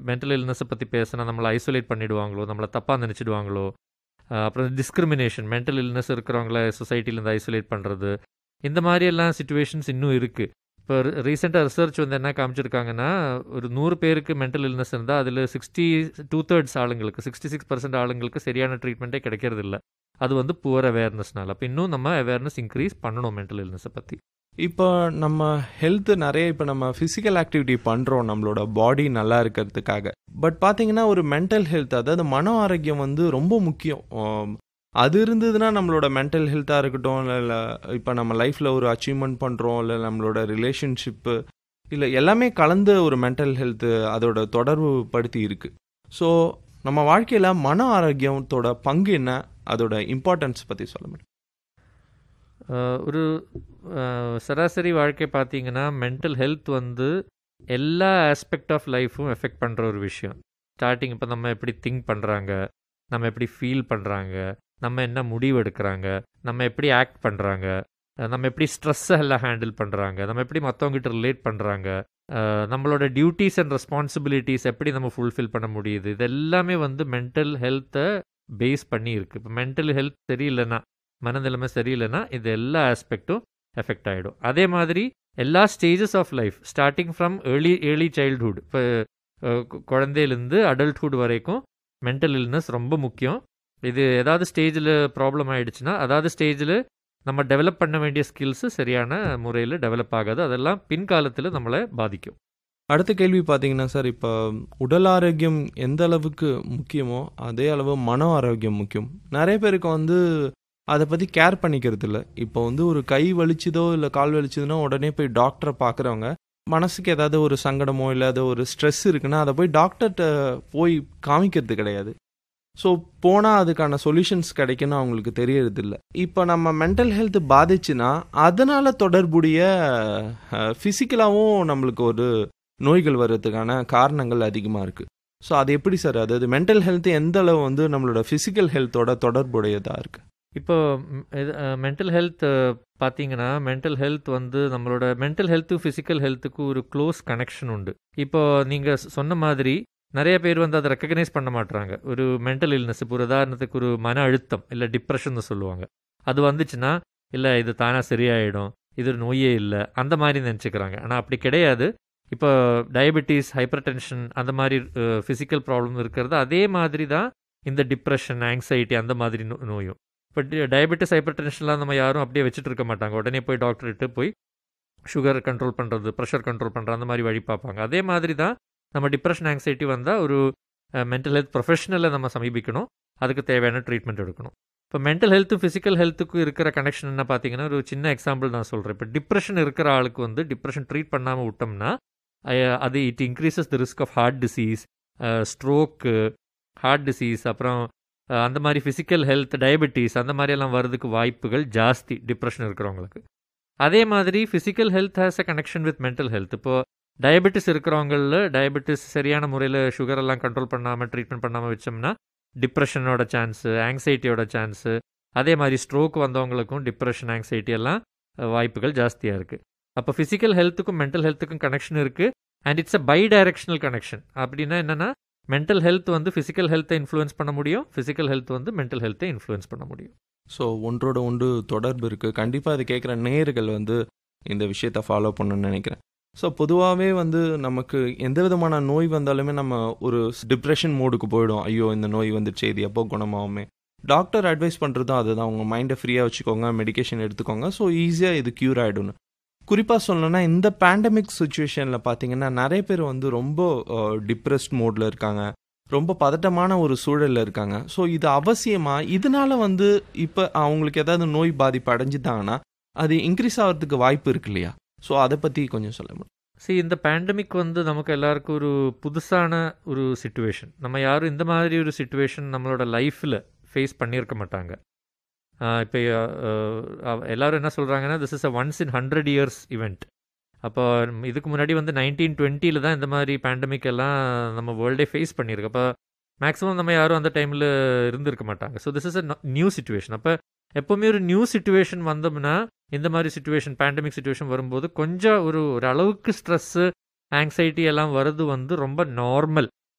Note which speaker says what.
Speaker 1: mental இல்னஸை பற்றி பேசினா நம்மளை ஐசோலேட் பண்ணிடுவாங்களோ நம்மளை தப்பாக நினச்சிடுவாங்களோ அப்புறம் டிஸ்கிரிமினேஷன் மென்டல் இல்னஸ் இருக்கிறவங்கள சொசைட்டிலேருந்து ஐசோலேட் பண்ணுறது இந்த மாதிரியெல்லாம் சுச்சுவேஷன்ஸ் இன்னும் இருக்குது இப்போ ரீசெண்டாக ரிசர்ச் வந்து என்ன காமிச்சிருக்காங்கன்னா ஒரு நூறு பேருக்கு மென்டல் இல்னஸ் இருந்தால் அதில் சிக்ஸ்டி டூ தேர்ட்ஸ் ஆளுங்களுக்கு சிக்ஸ்டி சிக்ஸ் பர்சன்ட் ஆளுங்களுக்கு சரியான ட்ரீட்மெண்ட்டே கிடைக்கிறது இல்லை அது வந்து புவர் அவேர்னஸ்னால அப்போ இன்னும் நம்ம அவேர்னஸ் இன்க்ரீஸ் பண்ணணும் மென்டல் இல்னஸை பற்றி
Speaker 2: இப்போ நம்ம ஹெல்த் நிறைய இப்போ நம்ம ஃபிசிக்கல் ஆக்டிவிட்டி பண்ணுறோம் நம்மளோட பாடி நல்லா இருக்கிறதுக்காக பட் பார்த்தீங்கன்னா ஒரு மென்டல் ஹெல்த் அதாவது மன ஆரோக்கியம் வந்து ரொம்ப முக்கியம் ஆம், அது இருந்ததுன்னா நம்மளோட மென்டல் ஹெல்த்தாக இருக்கட்டும் இல்லை இப்போ நம்ம லைஃப்பில் ஒரு அச்சீவ்மெண்ட் பண்ணுறோம் இல்லை நம்மளோட ரிலேஷன்ஷிப்பு இல்லை எல்லாமே கலந்து ஒரு மென்டல் ஹெல்த்து அதோட தொடர்பு படுத்தி இருக்குது ஸோ நம்ம வாழ்க்கையில் மன ஆரோக்கியத்தோட பங்கு என்ன அதோட இம்பார்ட்டன்ஸ் பற்றி சொல்ல முடியும்
Speaker 1: அஹ் ஒரு அஹ் சராசரி வாழ்க்கை பார்த்தீங்கன்னா மென்டல் ஹெல்த் வந்து எல்லா ஆஸ்பெக்ட் ஆஃப் லைஃப்பும் எஃபெக்ட் பண்ணுற ஒரு விஷயம் ஸ்டார்டிங் இப்போ நம்ம எப்படி திங்க் பண்ணுறாங்க நம்ம எப்படி ஃபீல் பண்ணுறாங்க நம்ம என்ன முடிவு எடுக்கிறாங்க நம்ம எப்படி ஆக்ட் பண்ணுறாங்க நம்ம எப்படி ஸ்ட்ரெஸ்ஸை எல்லாம் ஹேண்டில் பண்ணுறாங்க நம்ம எப்படி மற்றவங்ககிட்ட ரிலேட் பண்ணுறாங்க நம்மளோட டியூட்டிஸ் அண்ட் ரெஸ்பான்சிபிலிட்டிஸ் எப்படி நம்ம ஃபுல்ஃபில் பண்ண முடியுது இது எல்லாமே வந்து மென்டல் ஹெல்த்தை பேஸ் பண்ணி இருக்குது இப்போ மென்டல் ஹெல்த் சரியில்லைன்னா மனநிலைமை சரியில்லைன்னா இது எல்லா ஆஸ்பெக்டும் எஃபெக்ட் ஆகிடும் அதே மாதிரி எல்லா stages of life starting from early early childhood இப்போ குழந்தையிலேருந்து அடல்ட்ஹுட் வரைக்கும் மென்டல் இல்னஸ் ரொம்ப முக்கியம் இது ஏதாவது ஸ்டேஜில் ப்ராப்ளம் ஆயிடுச்சுன்னா அதாவது ஸ்டேஜில் நம்ம டெவலப் பண்ண வேண்டிய ஸ்கில்ஸு சரியான முறையில் டெவலப் ஆகாது அதெல்லாம் பின்காலத்தில் நம்மளை பாதிக்கும்
Speaker 2: அடுத்த கேள்வி பார்த்தீங்கன்னா சார் இப்போ உடல் ஆரோக்கியம் எந்த அளவுக்கு முக்கியமோ அதே அளவு மன ஆரோக்கியம் முக்கியம் நிறைய பேருக்கு வந்து அதை பற்றி கேர் பண்ணிக்கிறது இல்லை இப்போ வந்து ஒரு கை வலிச்சுதோ இல்லை கால் வலிச்சுதுன்னா உடனே போய் டாக்டரை பார்க்குறவங்க மனசுக்கு ஏதாவது ஒரு சங்கடமோ இல்லை அது ஒரு ஸ்ட்ரெஸ் இருக்குன்னா அதை போய் டாக்டர்கிட்ட போய் காமிக்கிறது கிடையாது ஸோ போனால் அதுக்கான சொல்யூஷன்ஸ் கிடைக்குன்னு அவங்களுக்கு தெரியறது இல்லை இப்போ நம்ம மென்டல் ஹெல்த் பாதிச்சுன்னா அதனால் தொடர்புடைய ஃபிசிக்கலாகவும் நம்மளுக்கு ஒரு நோய்கள் வர்றதுக்கான காரணங்கள் அதிகமாக இருக்குது ஸோ அது எப்படி சார் அதாவது மென்டல் ஹெல்த் எந்த அளவு வந்து நம்மளோட ஃபிசிக்கல் ஹெல்த்தோட தொடர்புடையதாக இருக்குது
Speaker 1: இப்போ மென்டல் ஹெல்த் பார்த்தீங்கன்னா மென்டல் ஹெல்த் வந்து நம்மளோட மென்டல் ஹெல்த்து ஃபிசிக்கல் ஹெல்த்துக்கு ஒரு க்ளோஸ் கனெக்ஷன் உண்டு இப்போ நீங்கள் சொன்ன மாதிரி நிறைய பேர் வந்து அதை ரெக்கக்னைஸ் பண்ண மாட்றாங்க ஒரு மென்டல் இல்னஸ் இப்போ ஒரு உதாரணத்துக்கு ஒரு மன அழுத்தம் இல்லை டிப்ரெஷன் சொல்லுவாங்க அது வந்துச்சுன்னா இல்லை இது தானாக சரியாயிடும் இது ஒரு நோயே இல்லை அந்த மாதிரி நினச்சிக்கிறாங்க ஆனால் அப்படி கிடையாது இப்போ டயபெட்டிஸ் ஹைப்பர் டென்ஷன் அந்த மாதிரி ஃபிசிக்கல் ப்ராப்ளம் இருக்கிறது அதே மாதிரி தான் இந்த டிப்ரெஷன் ஆங்ஸைட்டி அந்த மாதிரி நோ- நோயும் இப்போ டயபெட்டிஸ் ஹைப்பர் டென்ஷன்லாம் நம்ம யாரும் அப்படியே வச்சுட்டு இருக்க மாட்டாங்க உடனே போய் டாக்டர்கிட்ட போய் சுகர் கண்ட்ரோல் பண்ணுறது ப்ரெஷர் கண்ட்ரோல் பண்ணுற அந்த மாதிரி வழி பார்ப்பாங்க அதே மாதிரி தான் நம்ம டிப்ரெஷன் ஆங்ஸைட்டி வந்தால் ஒரு மென்டல் ஹெல்த் ப்ரொஃபஷனலை நம்ம சமீபிக்கணும் அதுக்கு தேவையான ட்ரீட்மெண்ட் எடுக்கணும் இப்போ மென்டல் ஹெல்த்து ஃபிசிக்கல் ஹெல்த்துக்கும் இருக்கிற கனெக்ஷன் என்ன பார்த்தீங்கன்னா ஒரு சின்ன எக்ஸாம்பிள் நான் சொல்கிறேன் இப்போ டிப்ரெஷன் இருக்கிற ஆளுக்கு வந்து டிப்ரெஷன் ட்ரீட் பண்ணாமல் விட்டோம்னா அஹ், அது it increases the risk of heart disease stroke heart disease அப்புறம் அஹ், அந்த மாதிரி ஃபிசிக்கல் ஹெல்த் டயபெட்டிஸ் அந்த மாதிரியெல்லாம் வர்றதுக்கு வாய்ப்புகள் ஜாஸ்தி டிப்ரெஷன் இருக்கிறவங்களுக்கு அதே மாதிரி physical health has a connection with mental health இப்போ டயபெட்டிஸ் இருக்கிறவங்களில் டயபெட்டிஸ் சரியான முறையில் சுகர் எல்லாம் கண்ட்ரோல் பண்ணாமல் ட்ரீட்மெண்ட் பண்ணாமல் வச்சோம்னா டிப்ரெஷனோட சான்ஸு ஆங்ஸைட்டியோட சான்ஸு அதே மாதிரி ஸ்ட்ரோக் வந்தவங்களுக்கும் டிப்ரெஷன் ஆங்ஸைட்டி எல்லாம் அஹ், வாய்ப்புகள் ஜாஸ்தியாக இருக்குது அப்போ ஃபிசிக்கல் ஹெல்த்துக்கும் மென்டல் ஹெல்த்துக்கும் கனெக்ஷன் இருக்குது and it's a bidirectional connection அப்படின்னா என்னென்னா மென்டல் ஹெல்த் வந்து ஃபிசிக்கல் ஹெல்த்தை இன்ஃப்ளூயன்ஸ் பண்ண முடியும் ஃபிசிக்கல் ஹெல்த் வந்து மென்டல் ஹெல்த்தை இன்ஃப்ளூயன்ஸ் பண்ண முடியும்
Speaker 2: ஸோ ஒன்றோட ஒன்று தொடர்பு இருக்குது கண்டிப்பாக அது கேட்குற நேயர்கள் வந்து இந்த விஷயத்தை ஃபாலோ பண்ணணும்னு நினைக்கிறேன் ஸோ பொதுவாகவே வந்து நமக்கு எந்த விதமான நோய் வந்தாலுமே நம்ம ஒரு டிப்ரெஷன் மோடுக்கு போயிடும் ஐயோ இந்த நோய் வந்துடுச்சு இது எப்போ குணமாகுமே டாக்டர் அட்வைஸ் பண்ணுறதும் அதுதான் உங்கள் மைண்டை ஃப்ரீயாக வச்சுக்கோங்க மெடிகேஷன் எடுத்துக்கோங்க ஸோ ஈஸியாக இது க்யூர் ஆகிடும்னு குறிப்பாக சொல்லணும்னா இந்த பேண்டமிக் சுச்சுவேஷனில் பார்த்தீங்கன்னா நிறைய பேர் வந்து ரொம்ப டிப்ரெஸ்ட் மோடில் இருக்காங்க ரொம்ப பதட்டமான ஒரு சூழலில் இருக்காங்க ஸோ இது அவசியமா இதனால வந்து இப்போ அவங்களுக்கு ஏதாவது நோய் பாதிப்பு அடைஞ்சிட்டாங்கன்னா அது இன்க்ரீஸ் ஆகிறதுக்கு வாய்ப்பு இருக்கு இல்லையா ஸோ அதை பற்றி கொஞ்சம் சொல்ல முடியும்
Speaker 1: see இந்த பேண்டமிக் வந்து நமக்கு எல்லாருக்கும் ஒரு புதுசான ஒரு சுச்சுவேஷன் நம்ம யாரும் இந்த மாதிரி ஒரு சுச்சுவேஷன் நம்மளோட லைஃப்பில் ஃபேஸ் பண்ணியிருக்க மாட்டாங்க இப்போ எல்லாரும் என்ன சொல்கிறாங்கன்னா this is a once in hundred years event அப்போ இதுக்கு முன்னாடி வந்து நைன்டீன் டுவெண்ட்டியில் தான் இந்த மாதிரி பேண்டமிக் எல்லாம் நம்ம வேர்ல்டே ஃபேஸ் பண்ணியிருக்கு அப்போ மேக்ஸிமம் நம்ம யாரும் அந்த டைமில் இருந்திருக்க மாட்டாங்க so this is a new situation அப்போ எப்போவுமே ஒரு நியூ சுச்சுவேஷன் வந்தோம்னா இந்த மாதிரி சுச்சுவேஷன் பேண்டமிக் சுச்சுவேஷன் வரும்போது கொஞ்சம் ஒரு ஒரு அளவுக்கு ஸ்ட்ரெஸ்ஸு ஆங்ஸைட்டி எல்லாம் வருது வந்து ரொம்ப நார்மல்